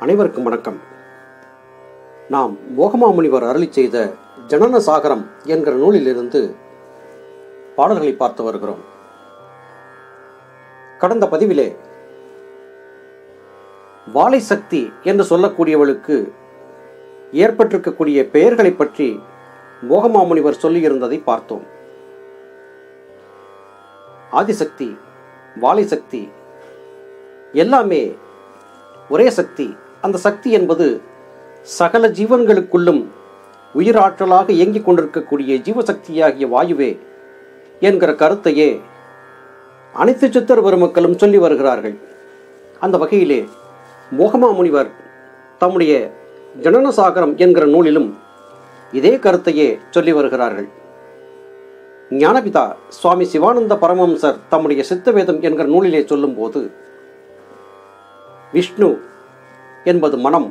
அனைவருக்கும் வணக்கம் நாம் போகமாமுனிவர் அருளி செய்த ஜனன சாகரம் என்கிற நூலிலிருந்து பாடல்களை பார்த்து வருகிறோம் கடந்த பதிவிலே வாழை சக்தி என்று சொல்லக்கூடியவளுக்கு ஏற்பட்டிருக்கக்கூடிய பெயர்களை பற்றி போகமாமுனிவர் சொல்லியிருந்ததை பார்த்தோம் ஆதிசக்தி வாழை சக்தி எல்லாமே ஒரே சக்தி அந்த சக்தி என்பது சகல ஜீவன்களுக்குள்ளும் உயிராற்றலாக இயங்கிக் கொண்டிருக்கக்கூடிய ஜீவசக்தியாகிய வாயுவே என்கிற கருத்தையே அனைத்து சித்தர் பெருமக்களும் சொல்லி வருகிறார்கள் அந்த வகையிலே மோகமா முனிவர் தம்முடைய ஜனனசாகரம் என்கிற நூலிலும் இதே கருத்தையே சொல்லி வருகிறார்கள் ஞானபிதா சுவாமி சிவானந்த பரமஹம்சர் தம்முடைய சித்தவேதம் என்கிற நூலிலே சொல்லும்போது விஷ்ணு என்பது மனம்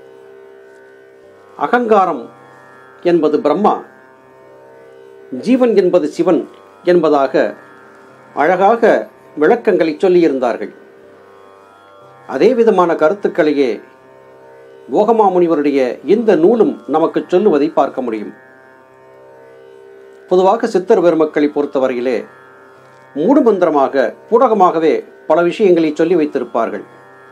அகங்காரம் என்பது பிரம்மா ஜீவன் என்பது சிவன் என்பதாக அழகாக விளக்கங்களை சொல்லியிருந்தார்கள் அதே விதமான கருத்துக்களையே போகமாமுனிவருடைய இந்த நூலும் நமக்கு சொல்லுவதை பார்க்க முடியும் பொதுவாக சித்தர் பெருமக்களை பொறுத்தவரையிலே மூடுமந்திரமாக பூடகமாகவே பல விஷயங்களை சொல்லி வைத்திருப்பார்கள்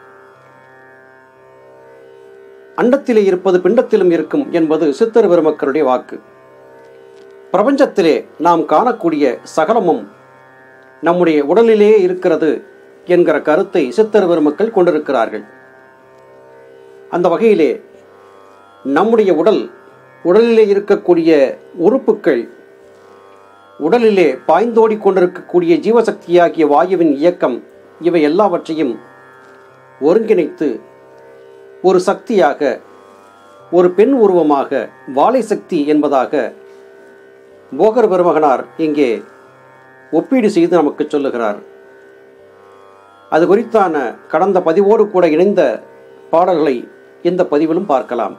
அண்டத்திலே இருப்பது பிண்டத்திலும் இருக்கும் என்பது சித்தர் பெருமக்களுடைய வாக்கு பிரபஞ்சத்திலே நாம் காணக்கூடிய சகலமும் நம்முடைய உடலிலே இருக்கிறது என்கிற கருத்தை சித்தர் பெருமக்கள் கொண்டிருக்கிறார்கள் அந்த வகையிலே நம்முடைய உடல் உடலிலே இருக்கக்கூடிய உறுப்புகள் உடலிலே பாய்ந்தோடி கொண்டிருக்கக்கூடிய ஜீவசக்தியாகிய வாயுவின் இயக்கம் இவை எல்லாவற்றையும் ஒருங்கிணைத்து ஒரு சக்தியாக ஒரு பெண் உருவமாக வாழை சக்தி என்பதாக போகர் பெருமகனார் இங்கே ஒப்பீடு செய்து நமக்கு சொல்லுகிறார் அது குறித்தான கடந்த பதிவோடு கூட இணைந்த பாடல்களை இந்த பதிவிலும் பார்க்கலாம்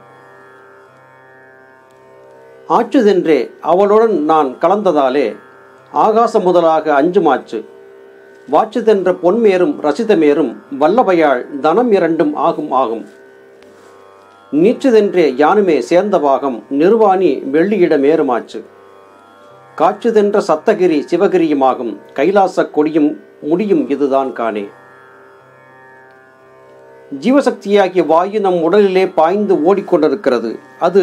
ஆற்றுதென்றே அவளுடன் நான் கலந்ததாலே ஆகாசம் முதலாக அஞ்சுமாச்சு வாச்சுதென்ற பொன்மேரும் ரசிதமேரும் வல்லபையாள் தனம் இரண்டும் ஆகும் ஆகும் நீச்சுதென்றே யானுமே சேர்ந்த பாகம் நிர்வாணி வெள்ளியிட மேருமாச்சு காற்றுதென்ற சத்தகிரி சிவகிரியுமாகும் கைலாச கொடியும் முடியும் இதுதான் காணே ஜீவசக்தியாகிய வாயு நம் உடலிலே பாய்ந்து ஓடிக்கொண்டிருக்கிறது அது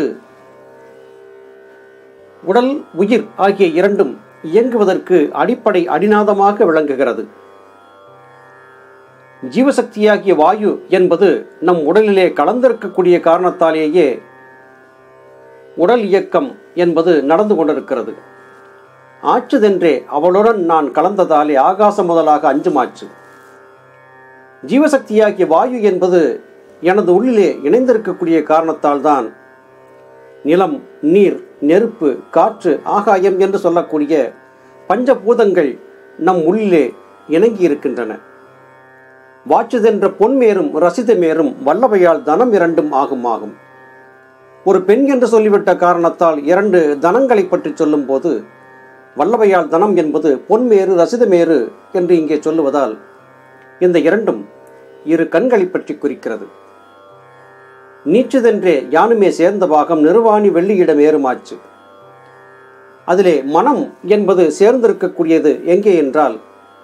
உடல் உயிர் ஆகிய இரண்டும் இயங்குவதற்கு அடிப்படை அடிநாதமாக விளங்குகிறது ஜீவசக்தியாகிய வாயு என்பது நம் உடலிலே கலந்திருக்கக்கூடிய காரணத்தாலேயே உடல் இயக்கம் என்பது நடந்து கொண்டிருக்கிறது ஆற்றுதென்றே அவளுடன் நான் கலந்ததாலே ஆகாசம் முதலாக அஞ்சுமாச்சு ஜீவசக்தியாகிய வாயு என்பது எனது உள்ளிலே இணைந்திருக்கக்கூடிய காரணத்தால் தான் நிலம் நீர் நெருப்பு காற்று ஆகாயம் என்று சொல்லக்கூடிய பஞ்சபூதங்கள் நம் உள்ளிலே இணங்கி இருக்கின்றன வாச்சுதென்ற பொன்மேரும் ரசிதமேரும் வல்லவையால் தனம் இரண்டும் ஆகும் ஆகும் ஒரு பெண் என்று சொல்லிவிட்ட காரணத்தால் இரண்டு தனங்களை பற்றி சொல்லும்போது வல்லவையால் தனம் என்பது பொன்மேறு ரசிதமேறு என்று இங்கே சொல்லுவதால் இந்த இரண்டும் இரு கண்களை பற்றி குறிக்கிறது நீச்சுதென்றே யானுமே சேர்ந்த பாகம் நிர்வாணி வெள்ளியிடம் ஏறுமாச்சு அதிலே மனம் என்பது சேர்ந்திருக்கக்கூடியது எங்கே என்றால்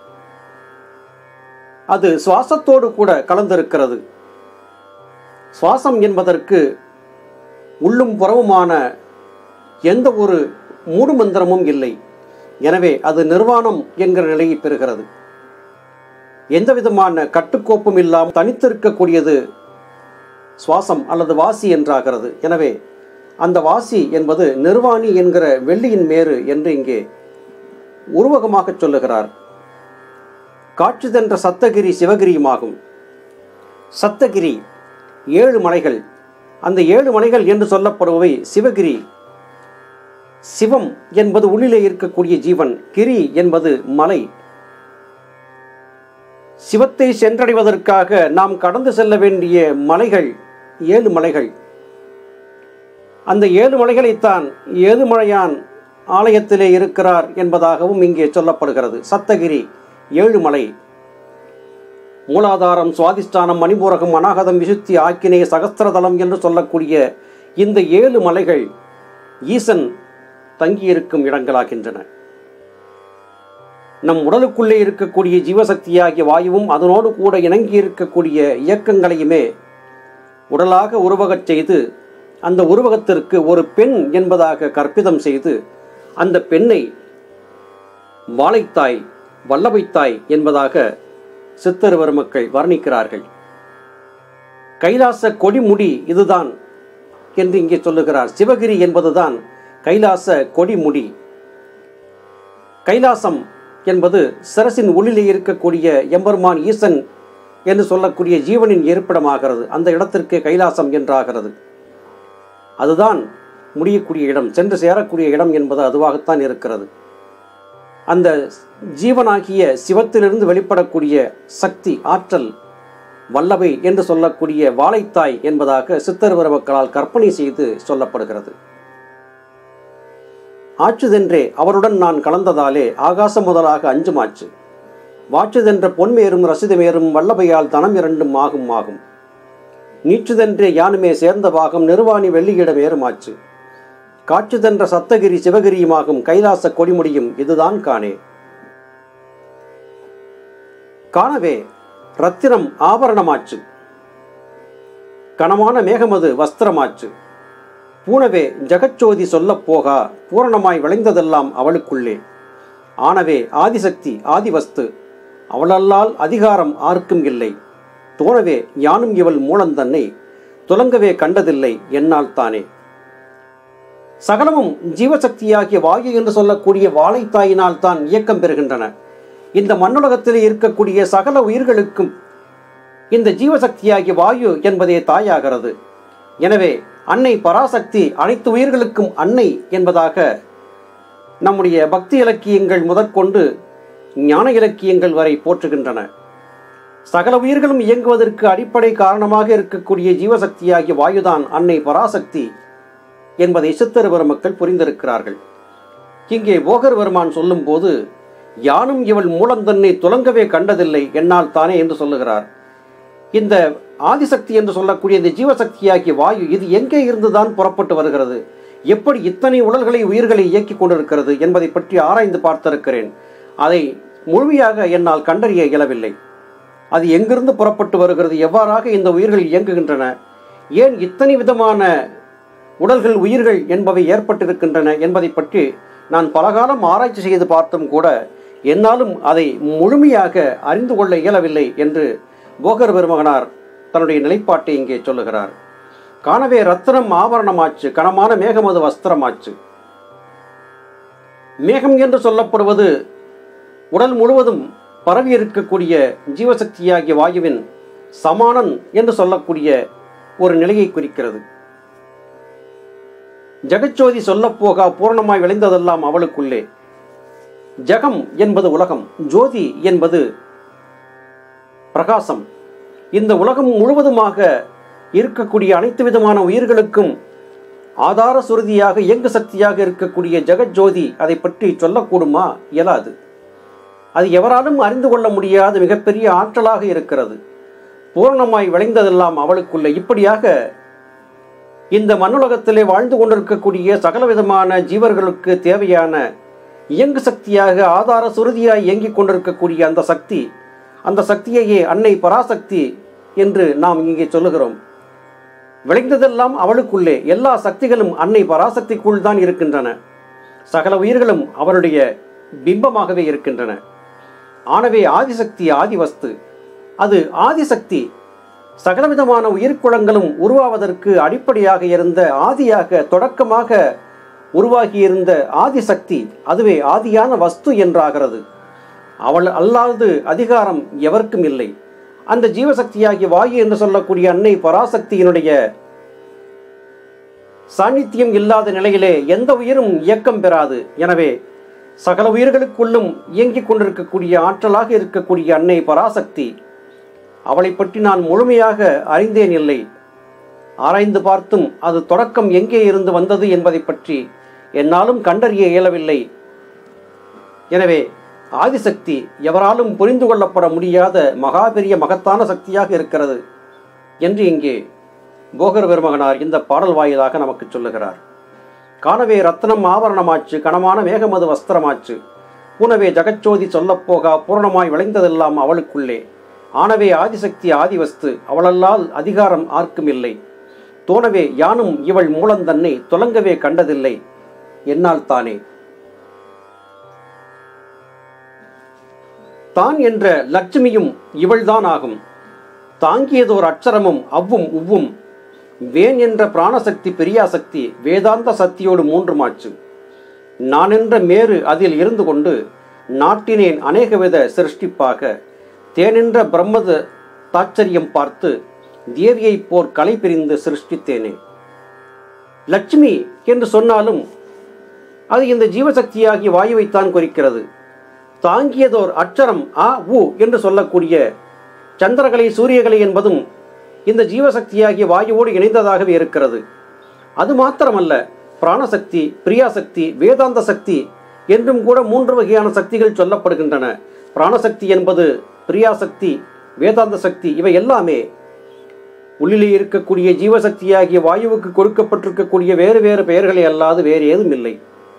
அது சுவாசத்தோடு கூட கலந்திருக்கிறது சுவாசம் என்பதற்கு உள்ளும் புறவுமான எந்த ஒரு மூடுமந்திரமும் இல்லை எனவே அது நிர்வாணம் என்கிற நிலையை பெறுகிறது எந்த விதமான கட்டுக்கோப்பும் இல்லாமல் தனித்திருக்கக்கூடியது சுவாசம் அல்லது வாசி என்றாகிறது எனவே அந்த வாசி என்பது நிர்வாணி என்கிற வெள்ளியின் மேறு என்று இங்கே உருவகமாக சொல்லுகிறார் காற்றுதென்ற சத்தகிரி சிவகிரியுமாகும் சத்தகிரி ஏழு மலைகள் அந்த ஏழு மலைகள் என்று சொல்லப்படுபவை சிவகிரி சிவம் என்பது உள்ளிலே இருக்கக்கூடிய ஜீவன் கிரி என்பது மலை சிவத்தை சென்றடைவதற்காக நாம் கடந்து செல்ல வேண்டிய மலைகள் ஏழு மலைகள் அந்த ஏழு மலைகளைத்தான் ஏழுமலையான் ஆலயத்திலே இருக்கிறார் என்பதாகவும் இங்கே சொல்லப்படுகிறது சத்தகிரி ஏழு மலை மூலாதாரம் சுவாதிஷ்டானம் மணிபூரகம் அநாகதம் விசுத்தி ஆக்கினே சகஸ்திரதலம் என்று சொல்லக்கூடிய இந்த ஏழு மலைகள் ஈசன் தங்கியிருக்கும் இடங்களாகின்றன நம் உடலுக்குள்ளே இருக்கக்கூடிய ஜீவசக்தியாகிய வாயுவும் அதனோடு கூட இணங்கி இருக்கக்கூடிய இயக்கங்களையுமே உடலாக உருவகச் செய்து அந்த உருவகத்திற்கு ஒரு பெண் என்பதாக கற்பிதம் செய்து அந்த பெண்ணை வாழைத்தாய் வல்லபைத்தாய் என்பதாக சித்தருவர் மக்கள் வர்ணிக்கிறார்கள் கைலாச கொடிமுடி இதுதான் என்று இங்கே சொல்லுகிறார் சிவகிரி என்பதுதான் கைலாச கொடிமுடி கைலாசம் என்பது சரசின் உள்ளிலே இருக்கக்கூடிய எம்பெருமான் ஈசன் என்று சொல்லக்கூடிய ஜீவனின் இருப்பிடமாகிறது அந்த இடத்திற்கு கைலாசம் என்றாகிறது அதுதான் முடியக்கூடிய இடம் சென்று சேரக்கூடிய இடம் என்பது அதுவாகத்தான் இருக்கிறது அந்த ஜீவனாகிய சிவத்திலிருந்து வெளிப்படக்கூடிய சக்தி ஆற்றல் வல்லவை என்று சொல்லக்கூடிய வாழைத்தாய் என்பதாக சித்தர்வர மக்களால் கற்பனை செய்து சொல்லப்படுகிறது ஆற்றுதென்றே அவருடன் நான் கலந்ததாலே ஆகாசம் முதலாக அஞ்சுமாச்சு வாற்றுதென்ற பொன்மேரும் ரசிதமேரும் வல்லபையால் தனம் இரண்டும் ஆகும் ஆகும் நீற்றுதென்றே யானுமே சேர்ந்த பாகம் நிர்வாணி வெள்ளியிடம் ஏறுமாச்சு காற்றுதென்ற சத்தகிரி சிவகிரியுமாகும் கைலாச கொடிமுடியும் இதுதான் காணே காணவே ரத்தினம் ஆபரணமாச்சு கனமான மேகமது வஸ்திரமாச்சு பூனவே ஜெகச்சோதி சொல்லப் போகா பூரணமாய் விளைந்ததெல்லாம் அவளுக்குள்ளே ஆனவே ஆதிசக்தி ஆதிவஸ்து அவளல்லால் அதிகாரம் ஆர்க்கும் இல்லை தோணவே யானும் இவள் மூலந்தன்னை துலங்கவே கண்டதில்லை என்னால் தானே சகலமும் ஜீவசக்தியாகிய வாயு என்று சொல்லக்கூடிய வாழைத்தாயினால் தான் இயக்கம் பெறுகின்றன இந்த மண்ணுலகத்திலே இருக்கக்கூடிய சகல உயிர்களுக்கும் இந்த ஜீவசக்தியாகிய வாயு என்பதே தாயாகிறது எனவே அன்னை பராசக்தி அனைத்து உயிர்களுக்கும் அன்னை என்பதாக நம்முடைய பக்தி இலக்கியங்கள் முதற்கொண்டு ஞான இலக்கியங்கள் வரை போற்றுகின்றன சகல உயிர்களும் இயங்குவதற்கு அடிப்படை காரணமாக இருக்கக்கூடிய ஜீவசக்தியாகிய வாயுதான் அன்னை பராசக்தி என்பதை சித்தருவர மக்கள் புரிந்திருக்கிறார்கள் இங்கே போகர்வர்மான் சொல்லும்போது யானும் இவள் மூலந்தன்னை துலங்கவே கண்டதில்லை என்னால் தானே என்று சொல்லுகிறார் இந்த ஆதிசக்தி என்று சொல்லக்கூடிய இந்த ஜீவசக்தியாகிய வாயு இது எங்கே இருந்துதான் புறப்பட்டு வருகிறது எப்படி இத்தனை உடல்களை உயிர்களை இயக்கிக் கொண்டிருக்கிறது என்பதை பற்றி ஆராய்ந்து பார்த்திருக்கிறேன் அதை முழுமையாக என்னால் கண்டறிய இயலவில்லை அது எங்கிருந்து புறப்பட்டு வருகிறது எவ்வாறாக இந்த உயிர்கள் இயங்குகின்றன ஏன் இத்தனை விதமான உடல்கள் உயிர்கள் என்பவை ஏற்பட்டிருக்கின்றன என்பதை பற்றி நான் பலகாலம் ஆராய்ச்சி செய்து பார்த்தும் கூட என்னாலும் அதை முழுமையாக அறிந்து கொள்ள இயலவில்லை என்று போகர் பெருமகனார் தன்னுடைய நிலைப்பாட்டை இங்கே சொல்லுகிறார் காணவே ரத்தினம் ஆபரணமாச்சு கனமான மேகமது வஸ்திரமாச்சு மேகம் என்று சொல்லப்படுவது உடல் முழுவதும் பரவி இருக்கக்கூடிய ஜீவசக்தியாகிய வாயுவின் சமானன் என்று சொல்லக்கூடிய ஒரு நிலையை குறிக்கிறது ஜெகச்சோதி சொல்லப்போகா பூரணமாய் விளைந்ததெல்லாம் அவளுக்குள்ளே ஜெகம் என்பது உலகம் ஜோதி என்பது பிரகாசம் இந்த உலகம் முழுவதுமாக இருக்கக்கூடிய அனைத்து விதமான உயிர்களுக்கும் ஆதார சுருதியாக இயங்கு சக்தியாக இருக்கக்கூடிய ஜெகஜோதி அதை பற்றி சொல்லக்கூடுமா இயலாது அது எவராலும் அறிந்து கொள்ள முடியாத மிகப்பெரிய ஆற்றலாக இருக்கிறது பூரணமாய் விளைந்ததெல்லாம் அவளுக்குள்ளே இப்படியாக இந்த மண்ணுலகத்திலே வாழ்ந்து கொண்டிருக்கக்கூடிய சகலவிதமான ஜீவர்களுக்கு தேவையான இயங்கு சக்தியாக ஆதார சுருதியாய் இயங்கிக் கொண்டிருக்கக்கூடிய அந்த சக்தி அந்த சக்தியையே அன்னை பராசக்தி என்று நாம் இங்கே சொல்லுகிறோம் விளைந்ததெல்லாம் அவளுக்குள்ளே எல்லா சக்திகளும் அன்னை பராசக்திக்குள் தான் இருக்கின்றன சகல உயிர்களும் அவருடைய பிம்பமாகவே இருக்கின்றன ஆனவே ஆதிசக்தி ஆதிவஸ்து அது ஆதிசக்தி சகலவிதமான உயிர்க்குளங்களும் உருவாவதற்கு அடிப்படையாக இருந்த ஆதியாக தொடக்கமாக உருவாகியிருந்த ஆதிசக்தி அதுவே ஆதியான வஸ்து என்றாகிறது அவள் அல்லாது அதிகாரம் எவருக்கும் இல்லை அந்த ஜீவசக்தியாகிய வாயு என்று சொல்லக்கூடிய அன்னை பராசக்தியினுடைய சாநித்தியம் இல்லாத நிலையிலே எந்த உயிரும் இயக்கம் பெறாது எனவே சகல உயிர்களுக்குள்ளும் இயங்கிக் கொண்டிருக்கக்கூடிய ஆற்றலாக இருக்கக்கூடிய அன்னை பராசக்தி அவளை பற்றி நான் முழுமையாக அறிந்தேன் இல்லை ஆராய்ந்து பார்த்தும் அது தொடக்கம் எங்கே இருந்து வந்தது என்பதை பற்றி என்னாலும் கண்டறிய இயலவில்லை எனவே ஆதிசக்தி எவராலும் புரிந்து கொள்ளப்பட முடியாத மகாபெரிய மகத்தான சக்தியாக இருக்கிறது என்று இங்கே போகர் பெருமகனார் இந்த பாடல் வாயிலாக நமக்கு சொல்லுகிறார் காணவே ரத்னம் ஆபரணமாச்சு கனமான மேகமது வஸ்திரமாச்சு உணவே ஜகச்சோதி சொல்லப்போகா பூரணமாய் விளைந்ததெல்லாம் அவளுக்குள்ளே ஆனவே ஆதிசக்தி ஆதிவஸ்து அவளல்லால் அதிகாரம் ஆர்க்கும் இல்லை தோணவே யானும் இவள் மூலந்தன்னை தொலங்கவே கண்டதில்லை என்னால் தானே தான் என்ற லட்சுமியும் இவள்தான் ஆகும் தாங்கியதோர் அட்சரமும் அவ்வும் உவ்வும் வேன் என்ற பிராணசக்தி பெரியாசக்தி வேதாந்த சக்தியோடு மூன்றுமாச்சு நான் என்ற மேரு அதில் இருந்து கொண்டு நாட்டினேன் அநேகவித சிருஷ்டிப்பாக தேனென்ற பிரம்மத தாச்சரியம் பார்த்து தேவியைப் போர் கலை பிரிந்து சிருஷ்டித்தேனே லட்சுமி என்று சொன்னாலும் அது இந்த ஜீவசக்தியாகிய வாயுவைத்தான் குறிக்கிறது தாங்கியதோர் அட்சரம் ஆ உ என்று சொல்லக்கூடிய சந்திரகலை சூரியகலை என்பதும் இந்த ஜீவசக்தியாகிய வாயுவோடு இணைந்ததாகவே இருக்கிறது அது மாத்திரமல்ல பிராணசக்தி பிரியாசக்தி வேதாந்த சக்தி என்றும் கூட மூன்று வகையான சக்திகள் சொல்லப்படுகின்றன பிராணசக்தி என்பது பிரியாசக்தி வேதாந்த சக்தி இவை எல்லாமே உள்ளிலே இருக்கக்கூடிய ஜீவசக்தியாகிய வாயுவுக்கு கொடுக்கப்பட்டிருக்கக்கூடிய வேறு வேறு பெயர்களை அல்லாது வேறு ஏதும் இல்லை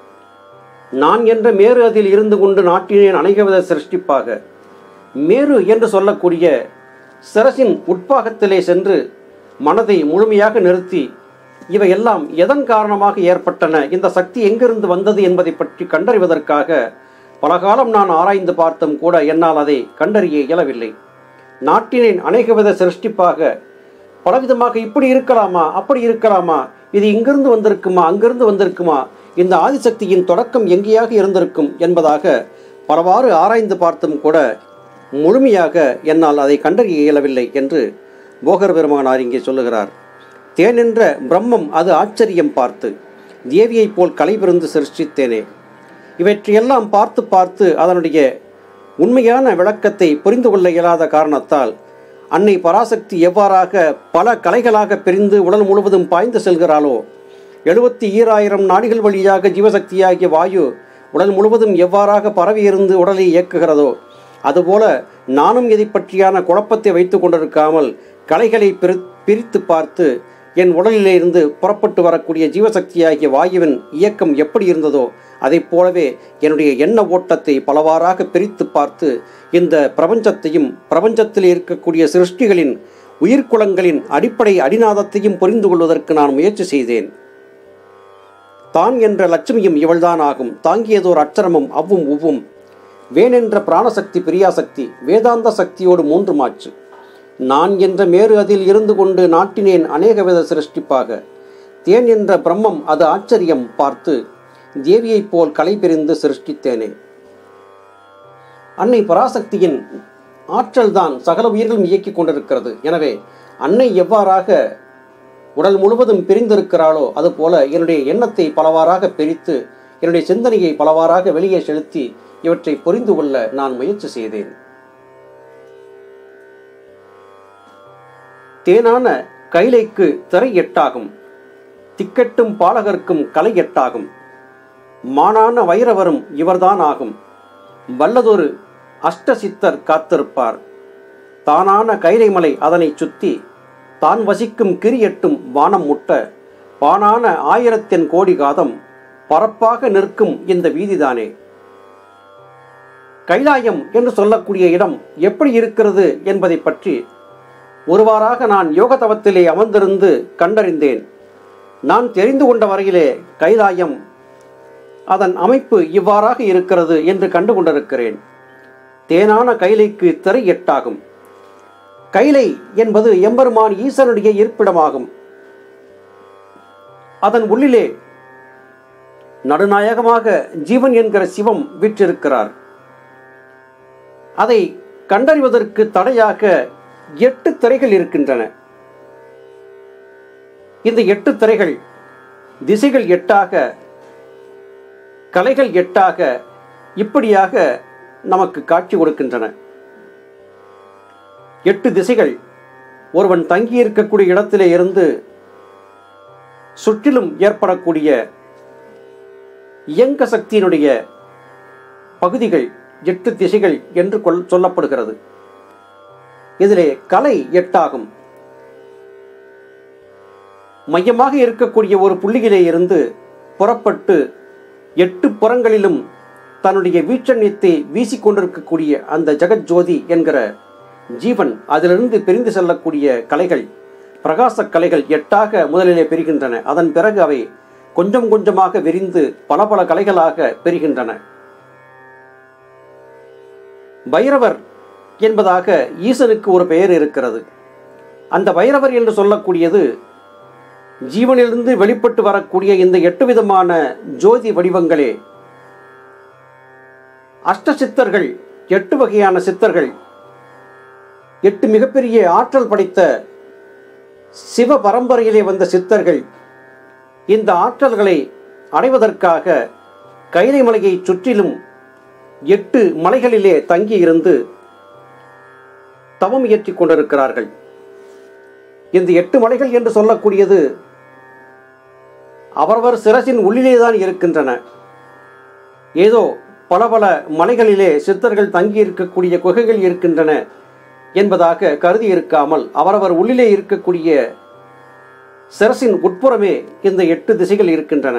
நான் என்ற மேரு அதில் இருந்து கொண்டு நாட்டினேன் அநேகவித சிருஷ்டிப்பாக மேரு என்று சொல்லக்கூடிய சிரசின் உட்பாகத்திலே சென்று மனதை முழுமையாக நிறுத்தி இவையெல்லாம் எதன் காரணமாக ஏற்பட்டன இந்த சக்தி எங்கிருந்து வந்தது என்பதை பற்றி கண்டறிவதற்காக பலகாலம் நான் ஆராய்ந்து பார்த்தும் கூட என்னால் அதை கண்டறிய இயலவில்லை நாட்டினேன் அநேகவித சிருஷ்டிப்பாக பலவிதமாக இப்படி இருக்கலாமா அப்படி இருக்கலாமா இது இங்கிருந்து வந்திருக்குமா அங்கிருந்து வந்திருக்குமா இந்த ஆதிசக்தியின் தொடக்கம் எங்கேயாக இருந்திருக்கும் என்பதாக பலவாறு ஆராய்ந்து பார்த்தும் கூட முழுமையாக என்னால் அதை கண்டறிய இயலவில்லை என்று போகர் பெருமானார் இங்கே சொல்லுகிறார் தேனென்ற பிரம்மம் அது ஆச்சரியம் பார்த்து தேவியைப் போல் கலைபிருந்து சிருஷ்டித்தேனே இவற்றையெல்லாம் பார்த்து பார்த்து அதனுடைய உண்மையான விளக்கத்தை புரிந்து கொள்ள இயலாத காரணத்தால் அன்னை பராசக்தி எவ்வாறாக பல கலைகளாக பிரிந்து உடல் முழுவதும் பாய்ந்து செல்கிறாளோ எழுபத்தி ஈராயிரம் நாடிகள் வழியாக ஜீவசக்தியாகிய வாயு உடல் முழுவதும் எவ்வாறாக பரவியிருந்து உடலை இயக்குகிறதோ அதுபோல நானும் இதை பற்றியான குழப்பத்தை வைத்து கொண்டிருக்காமல் கலைகளை பிரி பிரித்து பார்த்து என் உடலிலே இருந்து புறப்பட்டு வரக்கூடிய ஜீவசக்தியாகிய வாயுவின் இயக்கம் எப்படி இருந்ததோ அதைப் போலவே என்னுடைய எண்ண ஓட்டத்தை பலவாறாக பிரித்து பார்த்து இந்த பிரபஞ்சத்தையும் பிரபஞ்சத்தில் இருக்கக்கூடிய சிருஷ்டிகளின் உயிர்க்குலங்களின் அடிப்படை அடிநாதத்தையும் புரிந்து கொள்வதற்கு நான் முயற்சி செய்தேன் தான் என்ற லட்சுமியும் இவள்தான் ஆகும் தாங்கியதோர் அச்சரமும் அவ்வும் உவ்வும் வேனென்ற பிராணசக்தி பிரியாசக்தி வேதாந்த சக்தியோடு மூன்று மாச்சு நான் என்ற மேறு அதில் இருந்து கொண்டு நாட்டினேன் அநேகவித சிருஷ்டிப்பாக தேன் என்ற பிரம்மம் அது ஆச்சரியம் பார்த்து தேவியைப் போல் கலை பிரிந்து சிருஷ்டித்தேனே அன்னை பராசக்தியின் ஆற்றல்தான் சகல உயிர்களும் இயக்கிக் கொண்டிருக்கிறது எனவே அன்னை எவ்வாறாக உடல் முழுவதும் பிரிந்திருக்கிறாளோ அதுபோல என்னுடைய எண்ணத்தை பலவாறாக பிரித்து என்னுடைய சிந்தனையை பலவாறாக வெளியே செலுத்தி இவற்றை புரிந்து கொள்ள நான் முயற்சி செய்தேன் தேனான கைலைக்கு திரை எட்டாகும் திக்கெட்டும் பாலகர்க்கும் கலை எட்டாகும் மானான வைரவரும் இவர்தான் ஆகும் வல்லதொரு அஷ்டசித்தர் காத்திருப்பார் தானான கைலைமலை அதனை சுத்தி தான் வசிக்கும் கிரியட்டும் வானம் முட்ட பானான ஆயிரத்தின் கோடி காதம் பரப்பாக நிற்கும் இந்த வீதிதானே கைலாயம் என்று சொல்லக்கூடிய இடம் எப்படி இருக்கிறது என்பதை பற்றி ஒருவாறாக நான் யோக தவத்திலே அமர்ந்திருந்து கண்டறிந்தேன் நான் தெரிந்து கொண்ட வரையிலே கைலாயம் அதன் அமைப்பு இவ்வாறாக இருக்கிறது என்று கண்டு கொண்டிருக்கிறேன் தேனான கைலைக்கு திரை எட்டாகும் கைலை என்பது எம்பெருமான் ஈசனுடைய இருப்பிடமாகும் அதன் உள்ளிலே நடுநாயகமாக ஜீவன் என்கிற சிவம் வீற்றிருக்கிறார் அதை கண்டறிவதற்கு தடையாக எட்டு திரைகள் இருக்கின்றன இந்த எட்டு திரைகள் திசைகள் எட்டாக கலைகள் எட்டாக இப்படியாக நமக்கு காட்சி கொடுக்கின்றன எட்டு திசைகள் ஒருவன் தங்கியிருக்கக்கூடிய இடத்திலே இருந்து சுற்றிலும் ஏற்படக்கூடிய இயங்க சக்தியினுடைய பகுதிகள் எட்டு திசைகள் என்று கொள் சொல்லப்படுகிறது இதிலே கலை எட்டாகும் மையமாக இருக்கக்கூடிய ஒரு புள்ளியிலே இருந்து புறப்பட்டு எட்டு புறங்களிலும் தன்னுடைய வீச்சண்யத்தை வீசிக்கொண்டிருக்கக்கூடிய அந்த ஜெகஜோதி என்கிற ஜீவன் அதிலிருந்து பிரிந்து செல்லக்கூடிய கலைகள் பிரகாச கலைகள் எட்டாக முதலிலே பெறுகின்றன அதன் பிறகு அவை கொஞ்சம் கொஞ்சமாக விரிந்து பல பல கலைகளாக பெறுகின்றன பைரவர் என்பதாக ஈசனுக்கு ஒரு பெயர் இருக்கிறது அந்த பைரவர் என்று சொல்லக்கூடியது ஜீவனிலிருந்து வெளிப்பட்டு வரக்கூடிய இந்த எட்டு விதமான ஜோதி வடிவங்களே அஷ்ட சித்தர்கள் எட்டு வகையான சித்தர்கள் எட்டு மிகப்பெரிய ஆற்றல் படைத்த சிவ பரம்பரையிலே வந்த சித்தர்கள் இந்த ஆற்றல்களை அடைவதற்காக கைலை மலையை சுற்றிலும் எட்டு மலைகளிலே தங்கியிருந்து தவம் இயற்றிக் கொண்டிருக்கிறார்கள் இந்த எட்டு மலைகள் என்று சொல்லக்கூடியது அவரவர் சிரசின் உள்ளிலேதான் இருக்கின்றன ஏதோ பல பல மலைகளிலே சித்தர்கள் தங்கி இருக்கக்கூடிய குகைகள் இருக்கின்றன என்பதாக கருதி இருக்காமல் அவரவர் உள்ளிலே இருக்கக்கூடிய சிரசின் உட்புறமே இந்த எட்டு திசைகள் இருக்கின்றன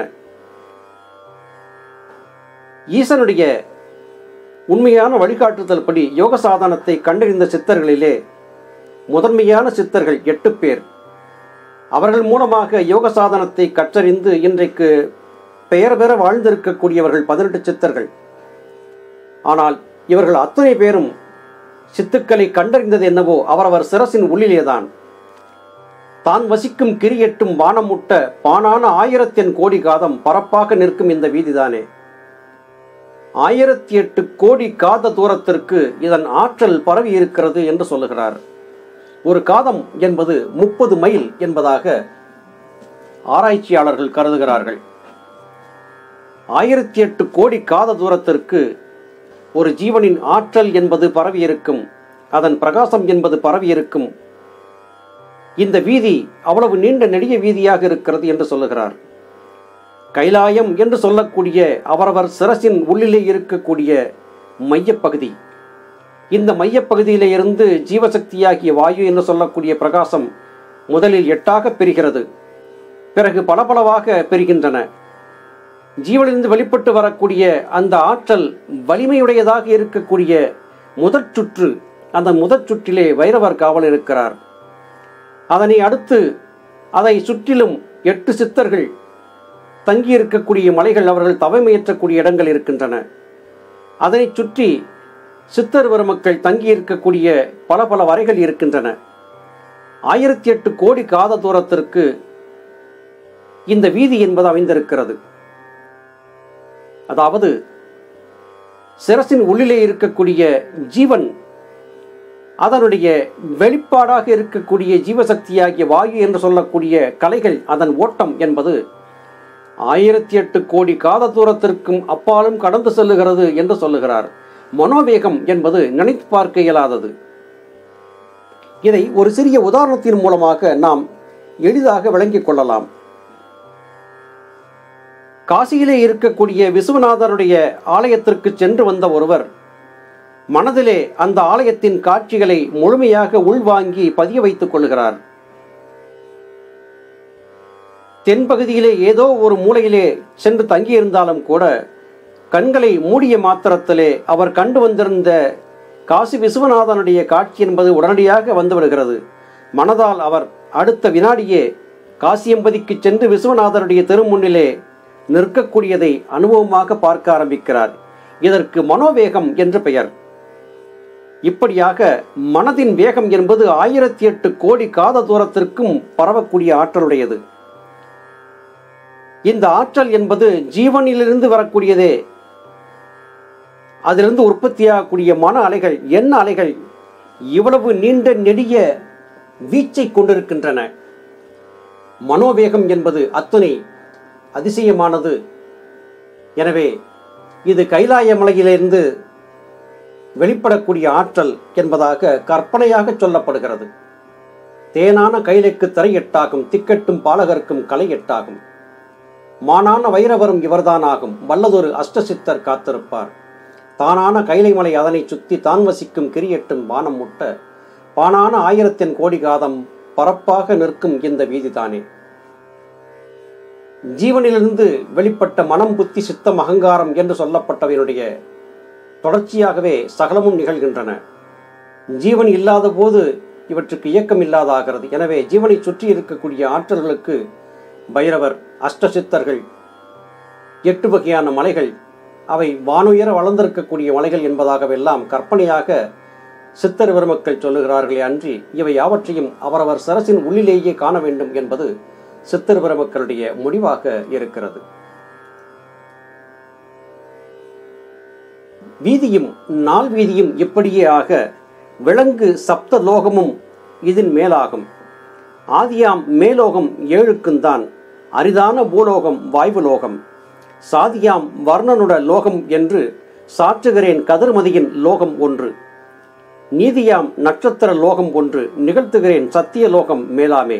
ஈசனுடைய உண்மையான வழிகாட்டுதல் படி யோக சாதனத்தை கண்டறிந்த சித்தர்களிலே முதன்மையான சித்தர்கள் எட்டு பேர் அவர்கள் மூலமாக யோக சாதனத்தை கற்றறிந்து இன்றைக்கு பெயர் பெற வாழ்ந்திருக்கக்கூடியவர்கள் பதினெட்டு சித்தர்கள் ஆனால் இவர்கள் அத்தனை பேரும் சித்துக்களை கண்டறிந்தது என்னவோ அவரவர் சிரசின் உள்ளிலேதான் தான் வசிக்கும் கிரியெட்டும் வானமுட்ட பானான ஆயிரத்தின் கோடி காதம் பரப்பாக நிற்கும் இந்த வீதிதானே ஆயிரத்தி எட்டு கோடி காத தூரத்திற்கு இதன் ஆற்றல் பரவி இருக்கிறது என்று சொல்லுகிறார் ஒரு காதம் என்பது முப்பது மைல் என்பதாக ஆராய்ச்சியாளர்கள் கருதுகிறார்கள் ஆயிரத்தி எட்டு கோடி காத தூரத்திற்கு ஒரு ஜீவனின் ஆற்றல் என்பது பரவியிருக்கும் அதன் பிரகாசம் என்பது பரவியிருக்கும் இந்த வீதி அவ்வளவு நீண்ட நெடிய வீதியாக இருக்கிறது என்று சொல்லுகிறார் கைலாயம் என்று சொல்லக்கூடிய அவரவர் சிரசின் உள்ளிலே இருக்கக்கூடிய மையப்பகுதி இந்த மையப்பகுதியிலே இருந்து ஜீவசக்தியாகிய வாயு என்று சொல்லக்கூடிய பிரகாசம் முதலில் எட்டாக பெறுகிறது பிறகு பலபலவாக பெறுகின்றன ஜீவனிலிருந்து வெளிப்பட்டு வரக்கூடிய அந்த ஆற்றல் வலிமையுடையதாக இருக்கக்கூடிய முதற் சுற்று அந்த முதற் சுற்றிலே வைரவர் காவல் இருக்கிறார் அதனை அடுத்து அதை சுற்றிலும் எட்டு சித்தர்கள் தங்கியிருக்கக்கூடிய மலைகள் அவர்கள் தவமையற்றக்கூடிய இடங்கள் இருக்கின்றன அதனைச் சுற்றி சித்தர் பெருமக்கள் தங்கியிருக்கக்கூடிய பல பல வரைகள் இருக்கின்றன ஆயிரத்தி எட்டு கோடி காத தூரத்திற்கு இந்த வீதி என்பது அமைந்திருக்கிறது அதாவது சிரசின் உள்ளிலே இருக்கக்கூடிய ஜீவன் அதனுடைய வெளிப்பாடாக இருக்கக்கூடிய ஜீவசக்தியாகிய வாயு என்று சொல்லக்கூடிய கலைகள் அதன் ஓட்டம் என்பது ஆயிரத்தி எட்டு கோடி காத தூரத்திற்கும் அப்பாலும் கடந்து செல்லுகிறது என்று சொல்லுகிறார் மனோவேகம் என்பது நினைத்து பார்க்க இயலாதது இதை ஒரு சிறிய உதாரணத்தின் மூலமாக நாம் எளிதாக விளங்கிக் கொள்ளலாம் காசியிலே இருக்கக்கூடிய விஸ்வநாதருடைய ஆலயத்திற்கு சென்று வந்த ஒருவர் மனதிலே அந்த ஆலயத்தின் காட்சிகளை முழுமையாக உள்வாங்கி பதிய வைத்துக் கொள்கிறார் தென்பகுதியிலே ஏதோ ஒரு மூலையிலே சென்று தங்கியிருந்தாலும் கூட கண்களை மூடிய மாத்திரத்திலே அவர் கண்டு வந்திருந்த காசி விஸ்வநாதனுடைய காட்சி என்பது உடனடியாக வந்துவிடுகிறது மனதால் அவர் அடுத்த வினாடியே காசியம்பதிக்கு சென்று விஸ்வநாதருடைய திருமுன்னிலே நிற்கக்கூடியதை அனுபவமாக பார்க்க ஆரம்பிக்கிறார் இதற்கு மனோவேகம் என்று பெயர் இப்படியாக மனதின் வேகம் என்பது ஆயிரத்தி எட்டு கோடி காத தூரத்திற்கும் பரவக்கூடிய ஆற்றலுடையது இந்த ஆற்றல் என்பது ஜீவனிலிருந்து வரக்கூடியதே அதிலிருந்து உற்பத்தியாகக்கூடிய மன அலைகள் எண்ண அலைகள் இவ்வளவு நீண்ட நெடிய வீச்சை கொண்டிருக்கின்றன மனோவேகம் என்பது அத்துணை அதிசயமானது எனவே இது கைலாய மலையிலிருந்து வெளிப்படக்கூடிய ஆற்றல் என்பதாக கற்பனையாக சொல்லப்படுகிறது தேனான கைலைக்கு தரை எட்டாகும் திக்கட்டும் பாலகர்க்கும் கலை எட்டாகும் மானான வைரவரும் இவர்தான் ஆகும் வல்லதொரு அஷ்டசித்தர் காத்திருப்பார் தானான கைலைமலை அதனை சுத்தி தான் வசிக்கும் கிரியட்டும் வானம் முட்ட பானான ஆயிரத்தின் கோடி காதம் பரப்பாக நிற்கும் இந்த வீதிதானே ஜீவனிலிருந்து வெளிப்பட்ட மனம் புத்தி சித்தம் அகங்காரம் என்று சொல்லப்பட்டவையினுடைய தொடர்ச்சியாகவே சகலமும் நிகழ்கின்றன ஜீவன் இல்லாத போது இவற்றுக்கு இயக்கம் இல்லாதாகிறது எனவே ஜீவனை சுற்றி இருக்கக்கூடிய ஆற்றல்களுக்கு பைரவர் அஷ்டசித்தர்கள் எட்டு வகையான மலைகள் அவை வானுயர வளர்ந்திருக்கக்கூடிய மலைகள் என்பதாகவெல்லாம் கற்பனையாக சித்தர் பெருமக்கள் சொல்லுகிறார்களே அன்றி இவை யாவற்றையும் அவரவர் சரசின் உள்ளிலேயே காண வேண்டும் என்பது சித்தர் பெருமக்களுடைய முடிவாக இருக்கிறது வீதியும் நாள் வீதியும் இப்படியே ஆக விலங்கு சப்த லோகமும் இதன் மேலாகும் ஆதியாம் மேலோகம் ஏழுக்குந்தான் அரிதான பூலோகம் வாய்வுலோகம் சாதியாம் வர்ணனுட லோகம் என்று சாற்றுகிறேன் கதிர்மதியின் லோகம் ஒன்று நீதியாம் நட்சத்திர லோகம் ஒன்று நிகழ்த்துகிறேன் சத்திய லோகம் மேலாமே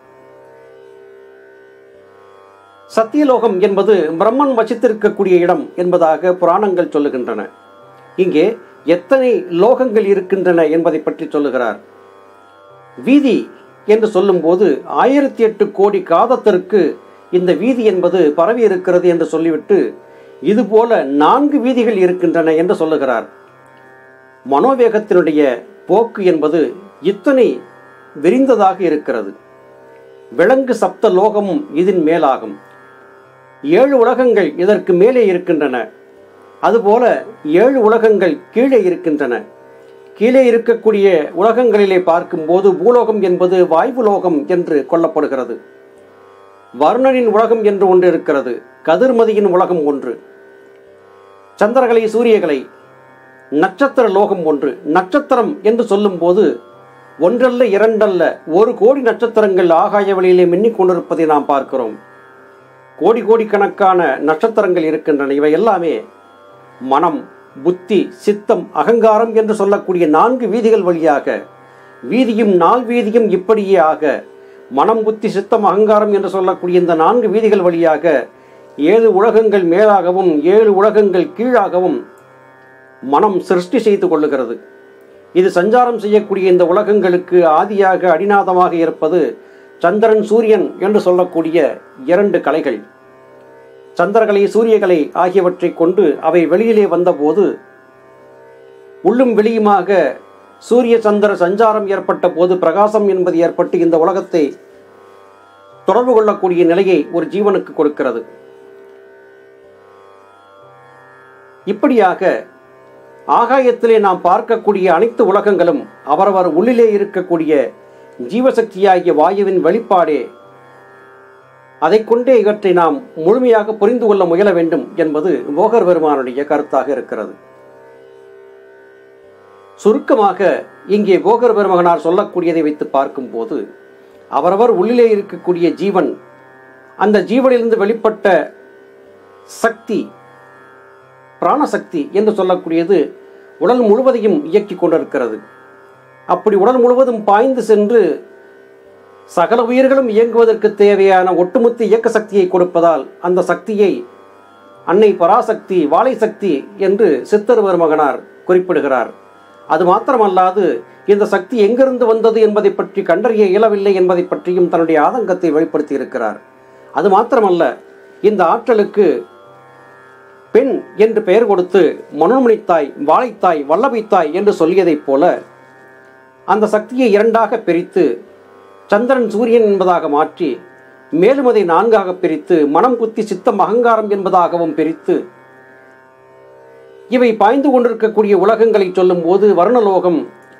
சத்தியலோகம் என்பது பிரம்மன் வசித்திருக்கக்கூடிய இடம் என்பதாக புராணங்கள் சொல்லுகின்றன இங்கே எத்தனை லோகங்கள் இருக்கின்றன என்பதை பற்றி சொல்லுகிறார் வீதி என்று சொல்லும்போது ஆயிரத்தி எட்டு கோடி காதத்திற்கு இந்த வீதி என்பது பரவி இருக்கிறது என்று சொல்லிவிட்டு இதுபோல நான்கு வீதிகள் இருக்கின்றன என்று சொல்லுகிறார் மனோவேகத்தினுடைய போக்கு என்பது இத்தனை விரிந்ததாக இருக்கிறது விலங்கு சப்த லோகமும் இதன் மேலாகும் ஏழு உலகங்கள் இதற்கு மேலே இருக்கின்றன அதுபோல ஏழு உலகங்கள் கீழே இருக்கின்றன கீழே இருக்கக்கூடிய உலகங்களிலே பார்க்கும்போது பூலோகம் என்பது வாய்வு லோகம் என்று கொள்ளப்படுகிறது வருணனின் உலகம் என்று ஒன்று இருக்கிறது கதிர்மதியின் உலகம் ஒன்று சந்திரகலை சூரியகலை நட்சத்திர லோகம் ஒன்று நட்சத்திரம் என்று சொல்லும்போது ஒன்றல்ல இரண்டல்ல ஒரு கோடி நட்சத்திரங்கள் ஆகாய வழியிலே மின்னிக் கொண்டிருப்பதை நாம் பார்க்கிறோம் கோடி கோடிக்கணக்கான நட்சத்திரங்கள் இருக்கின்றன இவை எல்லாமே மனம் புத்தி சித்தம் அகங்காரம் என்று சொல்லக்கூடிய நான்கு வீதிகள் வழியாக வீதியும் நால் வீதியும் இப்படியே ஆக மனம் புத்தி சித்தம் அகங்காரம் என்று சொல்லக்கூடிய இந்த நான்கு வீதிகள் வழியாக ஏழு உலகங்கள் மேலாகவும் ஏழு உலகங்கள் கீழாகவும் மனம் சிருஷ்டி செய்து கொள்ளுகிறது இது சஞ்சாரம் செய்யக்கூடிய இந்த உலகங்களுக்கு ஆதியாக அடிநாதமாக இருப்பது சந்திரன் சூரியன் என்று சொல்லக்கூடிய இரண்டு கலைகள் சந்திரகலை சூரியகலை ஆகியவற்றை கொண்டு அவை வெளியிலே வந்தபோது உள்ளும் வெளியுமாக சூரிய சந்திர சஞ்சாரம் ஏற்பட்ட போது பிரகாசம் என்பது ஏற்பட்டு இந்த உலகத்தை தொடர்பு கொள்ளக்கூடிய நிலையை ஒரு ஜீவனுக்கு கொடுக்கிறது இப்படியாக ஆகாயத்திலே நாம் பார்க்கக்கூடிய அனைத்து உலகங்களும் அவரவர் உள்ளிலே இருக்கக்கூடிய ஜீவசக்தியாகிய வாயுவின் வெளிப்பாடே அதை கொண்டே இவற்றை நாம் முழுமையாக புரிந்து கொள்ள முயல வேண்டும் என்பது போகர் பெருமானுடைய கருத்தாக இருக்கிறது சுருக்கமாக இங்கே போகர் பெருமகனார் சொல்லக்கூடியதை வைத்து பார்க்கும்போது அவரவர் உள்ளிலே இருக்கக்கூடிய ஜீவன் அந்த ஜீவனிலிருந்து வெளிப்பட்ட சக்தி பிராணசக்தி என்று சொல்லக்கூடியது உடல் முழுவதையும் இயக்கி கொண்டிருக்கிறது அப்படி உடல் முழுவதும் பாய்ந்து சென்று சகல உயிர்களும் இயங்குவதற்கு தேவையான ஒட்டுமொத்த இயக்க சக்தியை கொடுப்பதால் அந்த சக்தியை அன்னை பராசக்தி வாழை சக்தி என்று சித்தர் மகனார் குறிப்பிடுகிறார் அது மாத்திரமல்லாது இந்த சக்தி எங்கிருந்து வந்தது என்பதை பற்றி கண்டறிய இயலவில்லை என்பதை பற்றியும் தன்னுடைய ஆதங்கத்தை வெளிப்படுத்தி இருக்கிறார் அது மாத்திரமல்ல இந்த ஆற்றலுக்கு பெண் என்று பெயர் கொடுத்து மனோமணித்தாய் வாழைத்தாய் வல்லபித்தாய் என்று சொல்லியதைப் போல அந்த சக்தியை இரண்டாக பிரித்து சந்திரன் சூரியன் என்பதாக மாற்றி மேலும் அதை நான்காக பிரித்து மனம் புத்தி சித்தம் அகங்காரம் என்பதாகவும் பிரித்து இவை பாய்ந்து கொண்டிருக்கக்கூடிய உலகங்களை சொல்லும் போது வருணலோகம்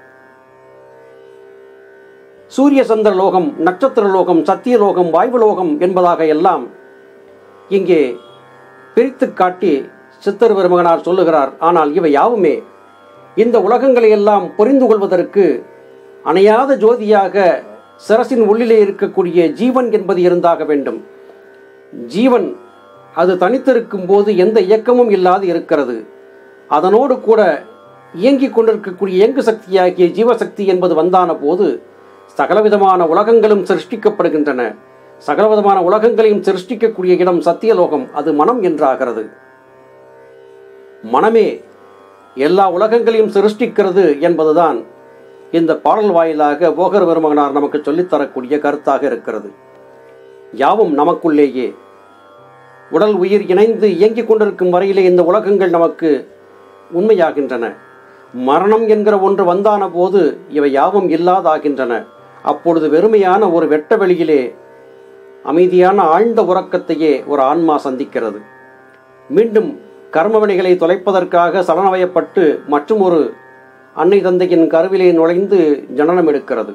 சூரிய சந்திர லோகம் நட்சத்திர லோகம் சத்தியலோகம் வாய்வுலோகம் என்பதாக எல்லாம் இங்கே பிரித்து காட்டி சித்தர் பெருமகனார் சொல்லுகிறார் ஆனால் இவை யாவுமே இந்த உலகங்களை எல்லாம் புரிந்து கொள்வதற்கு அணையாத ஜோதியாக சிரசின் உள்ளிலே இருக்கக்கூடிய ஜீவன் என்பது இருந்தாக வேண்டும் ஜீவன் அது தனித்திருக்கும் போது எந்த இயக்கமும் இல்லாது இருக்கிறது அதனோடு கூட இயங்கிக் கொண்டிருக்கக்கூடிய இயங்கு சக்தியாகிய ஜீவசக்தி என்பது வந்தான போது சகலவிதமான உலகங்களும் சிருஷ்டிக்கப்படுகின்றன சகலவிதமான உலகங்களையும் சிருஷ்டிக்கக்கூடிய இடம் சத்தியலோகம் அது மனம் என்றாகிறது மனமே எல்லா உலகங்களையும் சிருஷ்டிக்கிறது என்பதுதான் இந்த பாடல் வாயிலாக போகர் பெருமகனார் நமக்கு சொல்லித்தரக்கூடிய கருத்தாக இருக்கிறது யாவும் நமக்குள்ளேயே உடல் உயிர் இணைந்து இயங்கிக் கொண்டிருக்கும் வரையிலே இந்த உலகங்கள் நமக்கு உண்மையாகின்றன மரணம் என்கிற ஒன்று வந்தான போது இவை யாவும் இல்லாதாகின்றன அப்பொழுது வெறுமையான ஒரு வெட்ட வெளியிலே அமைதியான ஆழ்ந்த உறக்கத்தையே ஒரு ஆன்மா சந்திக்கிறது மீண்டும் கர்மவினைகளை தொலைப்பதற்காக சலனவயப்பட்டு மற்றும் ஒரு அன்னை தந்தையின் கருவிலே நுழைந்து ஜனனம் எடுக்கிறது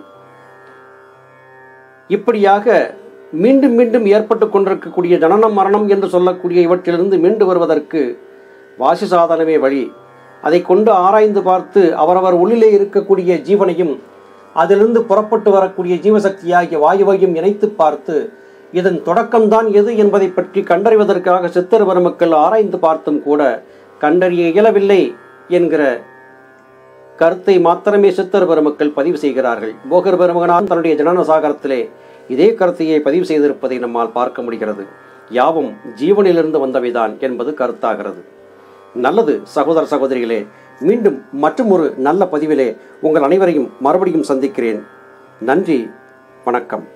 இப்படியாக மீண்டும் மீண்டும் ஏற்பட்டு கொண்டிருக்கக்கூடிய ஜனனம் மரணம் என்று சொல்லக்கூடிய இவற்றிலிருந்து மீண்டு வருவதற்கு வாசி சாதனமே வழி அதை கொண்டு ஆராய்ந்து பார்த்து அவரவர் உள்ளிலே இருக்கக்கூடிய ஜீவனையும் அதிலிருந்து புறப்பட்டு வரக்கூடிய ஜீவசக்தியாகிய வாயுவையும் இணைத்து பார்த்து இதன் தொடக்கம்தான் எது என்பதை பற்றி கண்டறிவதற்காக சித்தர் பெருமக்கள் ஆராய்ந்து பார்த்தும் கூட கண்டறிய இயலவில்லை என்கிற கருத்தை மாத்திரமே சித்தர் பெருமக்கள் பதிவு செய்கிறார்கள் போகர் பெருமகனான் தன்னுடைய ஜனன சாகரத்திலே இதே கருத்தையே பதிவு செய்திருப்பதை நம்மால் பார்க்க முடிகிறது யாவும் ஜீவனிலிருந்து வந்தவைதான் என்பது கருத்தாகிறது நல்லது சகோதர சகோதரிகளே மீண்டும் மற்றும் ஒரு நல்ல பதிவிலே உங்கள் அனைவரையும் மறுபடியும் சந்திக்கிறேன் நன்றி வணக்கம்